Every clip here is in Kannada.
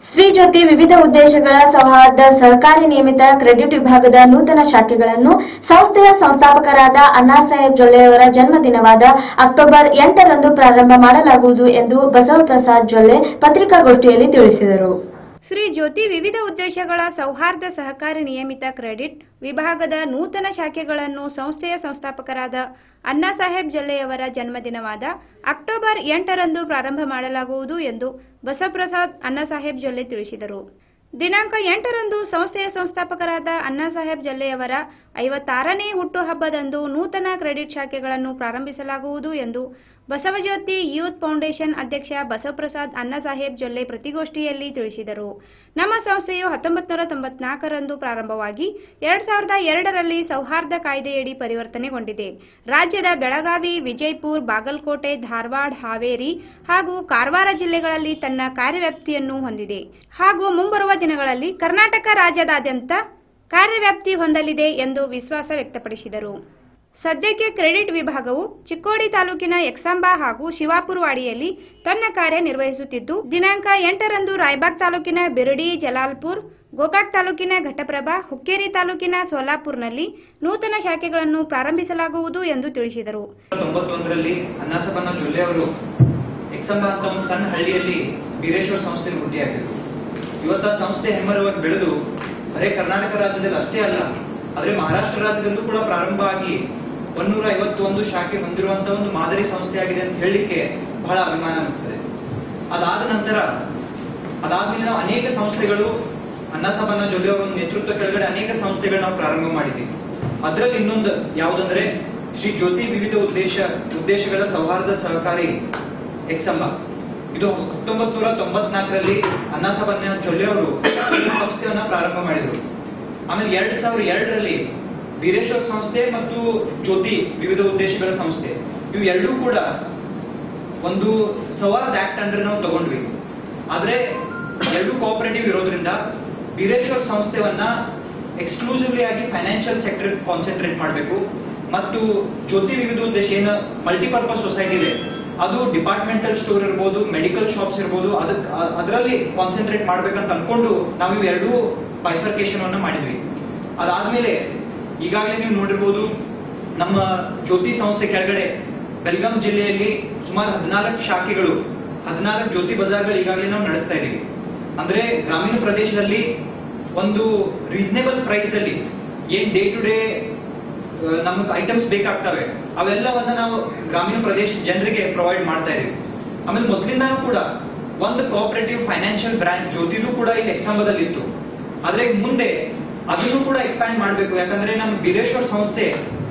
ಶ್ರೀ ಜ್ಯೋತಿ ವಿವಿಧ ಉದ್ದೇಶಗಳ ಸೌಹಾರ್ದ ಸಹಕಾರಿ ನಿಯಮಿತ ಕ್ರೆಡಿಟ್ ವಿಭಾಗದ ನೂತನ ಶಾಖೆಗಳನ್ನು ಸಂಸ್ಥೆಯ ಸಂಸ್ಥಾಪಕರಾದ ಅಣ್ಣಾಸಾಹೇಬ್ ಜೊಳ್ಳೆಯವರ ಜನ್ಮದಿನವಾದ ಅಕ್ಟೋಬರ್ ಎಂಟರಂದು ಪ್ರಾರಂಭ ಮಾಡಲಾಗುವುದು ಎಂದು ಬಸವಪ್ರಸಾದ್ ಜೊಳ್ಳೆ ಪತ್ರಿಕಾಗೋಷ್ಠಿಯಲ್ಲಿ ತಿಳಿಸಿದರು ಶ್ರೀ ಜ್ಯೋತಿ ವಿವಿಧ ಉದ್ದೇಶಗಳ ಸೌಹಾರ್ದ ಸಹಕಾರಿ ನಿಯಮಿತ ಕ್ರೆಡಿಟ್ ವಿಭಾಗದ ನೂತನ ಶಾಖೆಗಳನ್ನು ಸಂಸ್ಥೆಯ ಸಂಸ್ಥಾಪಕರಾದ ಅಣ್ಣಾಸಾಹೇಬ್ ಜೊಲ್ಲೆಯವರ ಜನ್ಮದಿನವಾದ ಅಕ್ಟೋಬರ್ ಎಂಟರಂದು ಪ್ರಾರಂಭ ಮಾಡಲಾಗುವುದು ಎಂದು ಬಸವಪ್ರಸಾದ್ ಅಣ್ಣಾಸಾಹೇಬ್ ಜೊಲ್ಲೆ ತಿಳಿಸಿದರು ದಿನಾಂಕ ಎಂಟರಂದು ಸಂಸ್ಥೆಯ ಸಂಸ್ಥಾಪಕರಾದ ಅಣ್ಣಾಸಾಹೇಬ್ ಜೊಲ್ಲೆಯವರ ಐವತ್ತಾರನೇ ಹುಟ್ಟುಹಬ್ಬದಂದು ನೂತನ ಕ್ರೆಡಿಟ್ ಶಾಖೆಗಳನ್ನು ಪ್ರಾರಂಭಿಸಲಾಗುವುದು ಎಂದು ಬಸವಜ್ಯೋತಿ ಯೂತ್ ಫೌಂಡೇಶನ್ ಅಧ್ಯಕ್ಷ ಬಸವಪ್ರಸಾದ್ ಅಣ್ಣಾಸಾಹೇಬ್ ಜೊಲ್ಲೆ ಪ್ರತಿಗೋಷ್ಠಿಯಲ್ಲಿ ತಿಳಿಸಿದರು ನಮ್ಮ ಸಂಸ್ಥೆಯು ಹತ್ತೊಂಬತ್ತು ನೂರ ತೊಂಬತ್ನಾಲ್ಕರಂದು ಪ್ರಾರಂಭವಾಗಿ ಎರಡ್ ಸಾವಿರದ ಎರಡರಲ್ಲಿ ಸೌಹಾರ್ದ ಕಾಯ್ದೆಯಡಿ ಪರಿವರ್ತನೆಗೊಂಡಿದೆ ರಾಜ್ಯದ ಬೆಳಗಾವಿ ವಿಜಯಪುರ ಬಾಗಲಕೋಟೆ ಧಾರವಾಡ ಹಾವೇರಿ ಹಾಗೂ ಕಾರವಾರ ಜಿಲ್ಲೆಗಳಲ್ಲಿ ತನ್ನ ಕಾರ್ಯವ್ಯಾಪ್ತಿಯನ್ನು ಹೊಂದಿದೆ ಹಾಗೂ ಮುಂಬರುವ ದಿನಗಳಲ್ಲಿ ಕರ್ನಾಟಕ ರಾಜ್ಯದಾದ್ಯಂತ ಕಾರ್ಯವ್ಯಾಪ್ತಿ ಹೊಂದಲಿದೆ ಎಂದು ವಿಶ್ವಾಸ ವ್ಯಕ್ತಪಡಿಸಿದರು ಸದ್ಯಕ್ಕೆ ಕ್ರೆಡಿಟ್ ವಿಭಾಗವು ಚಿಕ್ಕೋಡಿ ತಾಲೂಕಿನ ಯಕ್ಷಂಬಾ ಹಾಗೂ ಶಿವಾಪುರವಾಡಿಯಲ್ಲಿ ತನ್ನ ಕಾರ್ಯ ನಿರ್ವಹಿಸುತ್ತಿದ್ದು ದಿನಾಂಕ ಎಂಟರಂದು ರಾಯಬಾಗ್ ತಾಲೂಕಿನ ಬಿರಡಿ ಜಲಾಲ್ಪುರ್ ಗೋಕಾಕ್ ತಾಲೂಕಿನ ಘಟಪ್ರಭಾ ಹುಕ್ಕೇರಿ ತಾಲೂಕಿನ ಸೋಲಾಪುರ್ನಲ್ಲಿ ನೂತನ ಶಾಖೆಗಳನ್ನು ಪ್ರಾರಂಭಿಸಲಾಗುವುದು ಎಂದು ತಿಳಿಸಿದರು ತೊಂಬತ್ತೊಂದರಲ್ಲಿ ಅನ್ನಾಸಬನ್ನ ಜೊಲ್ಲೆ ಅವರು ಎಕ್ಸಂಬ ಅಂತ ಒಂದು ಸಣ್ಣ ಹಳ್ಳಿಯಲ್ಲಿ ಬೀರೇಶ್ವರ ಸಂಸ್ಥೆ ಹುಟ್ಟಿಯಾಗಿತ್ತು ಇವತ್ತು ಆ ಸಂಸ್ಥೆ ಹೆಮ್ಮರವಾಗಿ ಬೆಳೆದು ಬರೇ ಕರ್ನಾಟಕ ರಾಜ್ಯದಲ್ಲಿ ಅಷ್ಟೇ ಅಲ್ಲ ಆದ್ರೆ ಮಹಾರಾಷ್ಟ್ರ ರಾಜ್ಯದಲ್ಲೂ ಕೂಡ ಪ್ರಾರಂಭ ಆಗಿ ಒಂದೂರ ಐವತ್ತೊಂದು ಶಾಖೆ ಹೊಂದಿರುವಂತಹ ಒಂದು ಮಾದರಿ ಸಂಸ್ಥೆ ಆಗಿದೆ ಅಂತ ಹೇಳಲಿಕ್ಕೆ ಬಹಳ ಅಭಿಮಾನ ಅನಿಸ್ತದೆ ಅದಾದ ನಂತರ ಅದಾದ್ಮೇಲೆ ನಾವು ಅನೇಕ ಸಂಸ್ಥೆಗಳು ಅನ್ನಸಬನ್ನ ಜೊಲ್ಲೆ ಅವರ ಒಂದು ನೇತೃತ್ವ ಕೆಳಗಡೆ ಅನೇಕ ಸಂಸ್ಥೆಗಳು ನಾವು ಪ್ರಾರಂಭ ಮಾಡಿದ್ದೀವಿ ಅದರಲ್ಲಿ ಇನ್ನೊಂದು ಯಾವುದಂದ್ರೆ ಶ್ರೀ ಜ್ಯೋತಿ ವಿವಿಧ ಉದ್ದೇಶ ಉದ್ದೇಶಗಳ ಸೌಹಾರ್ದ ಸಹಕಾರಿ ಎಕ್ಸಂಬ ಇದು ಹತ್ತೊಂಬತ್ತು ನೂರ ತೊಂಬತ್ನಾಲ್ಕರಲ್ಲಿ ಅನ್ನಸಬನ್ನ ಜೊಲ್ಲೆ ಅವರು ಈ ಸಂಸ್ಥೆಯನ್ನ ಪ್ರಾರಂಭ ಮಾಡಿದರು ಆಮೇಲೆ ಎರಡ್ ಸಾವಿರದ ಎರಡರಲ್ಲಿ ವೀರೇಶ್ವರ ಸಂಸ್ಥೆ ಮತ್ತು ಜ್ಯೋತಿ ವಿವಿಧ ಉದ್ದೇಶಗಳ ಸಂಸ್ಥೆ ಇವು ಎರಡೂ ಕೂಡ ಒಂದು ಸವಾರ್ಡ್ ಆಕ್ಟ್ ಅಂಡರ್ ನಾವು ತಗೊಂಡ್ವಿ ಆದ್ರೆ ಎರಡು ಕೋಆಪರೇಟಿವ್ ಇರೋದ್ರಿಂದ ವೀರೇಶ್ವರ್ ಸಂಸ್ಥೆವನ್ನ ಎಕ್ಸ್ಕ್ಲೂಸಿವ್ಲಿ ಆಗಿ ಫೈನಾನ್ಷಿಯಲ್ ಸೆಕ್ಟರ್ ಕಾನ್ಸಂಟ್ರೇಟ್ ಮಾಡಬೇಕು ಮತ್ತು ಜ್ಯೋತಿ ವಿವಿಧ ಉದ್ದೇಶ ಏನು ಮಲ್ಟಿಪರ್ಪಸ್ ಸೊಸೈಟಿ ಇದೆ ಅದು ಡಿಪಾರ್ಟ್ಮೆಂಟಲ್ ಸ್ಟೋರ್ ಇರ್ಬೋದು ಮೆಡಿಕಲ್ ಶಾಪ್ಸ್ ಇರ್ಬೋದು ಅದಕ್ಕೆ ಅದರಲ್ಲಿ ಕಾನ್ಸಂಟ್ರೇಟ್ ಮಾಡ್ಬೇಕಂತ ಅನ್ಕೊಂಡು ನಾವು ಇವು ಎರಡೂ ಬೈಫರ್ಕೇಶನ್ ಅನ್ನ ಮಾಡಿದ್ವಿ ಅದಾದ್ಮೇಲೆ ಈಗಾಗಲೇ ನೀವು ನೋಡಿರ್ಬೋದು ನಮ್ಮ ಜ್ಯೋತಿ ಸಂಸ್ಥೆ ಕೆಳಗಡೆ ಬೆಲ್ಗಾಂ ಜಿಲ್ಲೆಯಲ್ಲಿ ಸುಮಾರು ಹದಿನಾಲ್ಕು ಶಾಖೆಗಳು ಹದಿನಾಲ್ಕು ಜ್ಯೋತಿ ಬಜಾರ್ಗಳು ಈಗಾಗಲೇ ನಾವು ನಡೆಸ್ತಾ ಇದ್ದೀವಿ ಅಂದ್ರೆ ಗ್ರಾಮೀಣ ಪ್ರದೇಶದಲ್ಲಿ ಒಂದು ರೀಸನೇಬಲ್ ಪ್ರೈಸ್ ಅಲ್ಲಿ ಏನ್ ಡೇ ಟು ಡೇ ನಮಗೆ ಐಟಮ್ಸ್ ಬೇಕಾಗ್ತವೆ ಅವೆಲ್ಲವನ್ನ ನಾವು ಗ್ರಾಮೀಣ ಪ್ರದೇಶ ಜನರಿಗೆ ಪ್ರೊವೈಡ್ ಮಾಡ್ತಾ ಇದೀವಿ ಆಮೇಲೆ ಮೊದಲಿಂದಾನು ಕೂಡ ಒಂದು ಕೋಆಪರೇಟಿವ್ ಫೈನಾನ್ಷಿಯಲ್ ಬ್ರಾಂಚ್ ಜ್ಯೋತಿದು ಕೂಡ ಇಲ್ಲಿ ಎಕ್ಸಾಂಬದಲ್ಲಿ ಇತ್ತು ಆದ್ರೆ ಮುಂದೆ ಅದನ್ನು ಕೂಡ ಎಕ್ಸ್ಪ್ಯಾಂಡ್ ಮಾಡಬೇಕು ಯಾಕಂದ್ರೆ ನಮ್ಮ ಬೀರೇಶ್ವರ್ ಸಂಸ್ಥೆ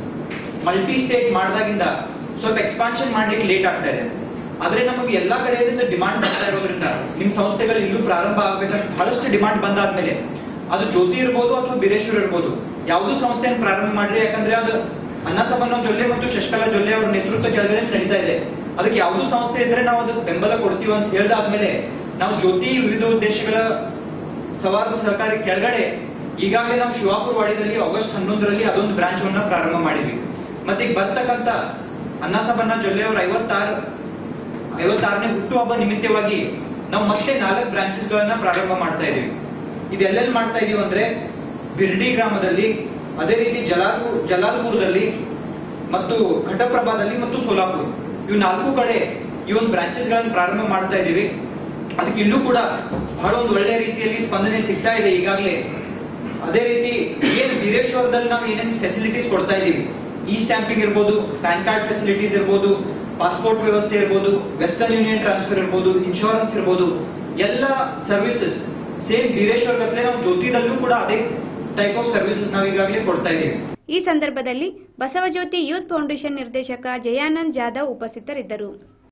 ಮಲ್ಟಿ ಸ್ಟೇಟ್ ಮಾಡಿದಾಗಿಂದ ಸ್ವಲ್ಪ ಎಕ್ಸ್ಪಾನ್ಷನ್ ಮಾಡ್ಲಿಕ್ಕೆ ಲೇಟ್ ಆಗ್ತಾ ಇದೆ ಆದ್ರೆ ನಮಗೆ ಎಲ್ಲಾ ಕಡೆಯಿಂದ ಡಿಮಾಂಡ್ ಬರ್ತಾ ಇರೋದ್ರಿಂದ ನಿಮ್ ಸಂಸ್ಥೆಗಳು ಇಲ್ಲೂ ಪ್ರಾರಂಭ ಆಗ್ಬೇಕಂತ ಬಹಳಷ್ಟು ಡಿಮಾಂಡ್ ಬಂದಾದ್ಮೇಲೆ ಅದು ಜ್ಯೋತಿ ಇರ್ಬೋದು ಅಥವಾ ಬೀರೇಶ್ವರ್ ಇರ್ಬೋದು ಯಾವುದೂ ಸಂಸ್ಥೆಯನ್ನು ಪ್ರಾರಂಭ ಮಾಡ್ರಿ ಯಾಕಂದ್ರೆ ಅದು ಅನ್ನಸಬನ್ನ ಜೊಲ್ಲೆ ಮತ್ತು ಶಶಿಕಲಾ ಜೊಲ್ಲೆ ಅವರ ನೇತೃತ್ವ ಕೆಳಗಡೆ ನಡೀತಾ ಇದೆ ಅದಕ್ಕೆ ಯಾವುದೂ ಸಂಸ್ಥೆ ಇದ್ರೆ ನಾವು ಅದಕ್ಕೆ ಬೆಂಬಲ ಕೊಡ್ತೀವಿ ಅಂತ ಹೇಳ್ದಾದ್ಮೇಲೆ ನಾವು ಜ್ಯೋತಿ ವಿವಿಧ ಉದ್ದೇಶಗಳ ಸವಾರ್ದ ಸಹಕಾರಿ ಕೆಳಗಡೆ ಈಗಾಗಲೇ ನಾವು ಶಿವಾಪುರ ವಾಡಿದಲ್ಲಿ ಆಗಸ್ಟ್ ಹನ್ನೊಂದರಲ್ಲಿ ಅದೊಂದು ಬ್ರಾಂಚ್ ಅನ್ನ ಪ್ರಾರಂಭ ಮಾಡಿದ್ವಿ ಮತ್ತೆ ಈಗ ಬರ್ತಕ್ಕಂತ ಅನ್ನಸಬನ್ನ ಜೊಲ್ಲೆ ಅವರ ಐವತ್ತಾರು ಐವತ್ತಾರನೇ ಹುಟ್ಟುಹಬ್ಬ ನಿಮಿತ್ತವಾಗಿ ನಾವು ಮತ್ತೆ ನಾಲ್ಕು ಬ್ರಾಂಚಸ್ ಗಳನ್ನ ಪ್ರಾರಂಭ ಮಾಡ್ತಾ ಇದೀವಿ ಇದೆಲ್ಲೆಲ್ಲಿ ಮಾಡ್ತಾ ಇದೀವಿ ಅಂದ್ರೆ ಬಿರ್ಡಿ ಗ್ರಾಮದಲ್ಲಿ ಅದೇ ರೀತಿ ಜಲಾಲ್ಪುರ್ ಜಲಾಲ್ಪುರದಲ್ಲಿ ಮತ್ತು ಘಟಪ್ರಭಾದಲ್ಲಿ ಮತ್ತು ಸೋಲಾಪುರ್ ಇವು ನಾಲ್ಕು ಕಡೆ ಈ ಒಂದು ಬ್ರಾಂಚಸ್ ಗಳನ್ನ ಪ್ರಾರಂಭ ಮಾಡ್ತಾ ಇದೀವಿ ಅದಕ್ಕೆ ಇಲ್ಲೂ ಕೂಡ ಬಹಳ ಒಂದು ಒಳ್ಳೆ ರೀತಿಯಲ್ಲಿ ಸ್ಪಂದನೆ ಸಿಗ್ತಾ ಇದೆ ಈಗಾಗಲೇ ಅದೇ ರೀತಿ ಏನ್ ವೀರೇಶ್ವರದಲ್ಲಿ ನಾವು ಏನೇನು ಫೆಸಿಲಿಟೀಸ್ ಕೊಡ್ತಾ ಇದೀವಿ ಇ ಸ್ಟ್ಯಾಂಪಿಂಗ್ ಇರ್ಬೋದು ಪ್ಯಾನ್ ಕಾರ್ಡ್ ಫೆಸಿಲಿಟೀಸ್ ಇರ್ಬೋದು ಪಾಸ್ಪೋರ್ಟ್ ವ್ಯವಸ್ಥೆ ಇರ್ಬೋದು ವೆಸ್ಟರ್ನ್ ಯೂನಿಯನ್ ಟ್ರಾನ್ಸ್ಫರ್ ಇರ್ಬೋದು ಇನ್ಶೂರೆನ್ಸ್ ಇರ್ಬೋದು ಎಲ್ಲ ಸರ್ವಿಸಸ್ ಸೇಮ್ ವೀರೇಶ್ವರ ಗತ್ಲೆ ನಾವು ಜ್ಯೋತಿದಲ್ಲೂ ಕೂಡ ಅದೇ ಟೈಪ್ ಆಫ್ ಸರ್ವಿಸಸ್ ನಾವು ಈಗಾಗಲೇ ಕೊಡ್ತಾ ಇದೀವಿ ಈ ಸಂದರ್ಭದಲ್ಲಿ ಬಸವಜ್ಯೋತಿ ಯೂತ್ ಫೌಂಡೇಶನ್ ನಿರ್ದೇಶಕ ಜಯಾನಂದ್ ಜಾಧವ್ ಉಪಸ್ಥಿತರಿದ್ದರು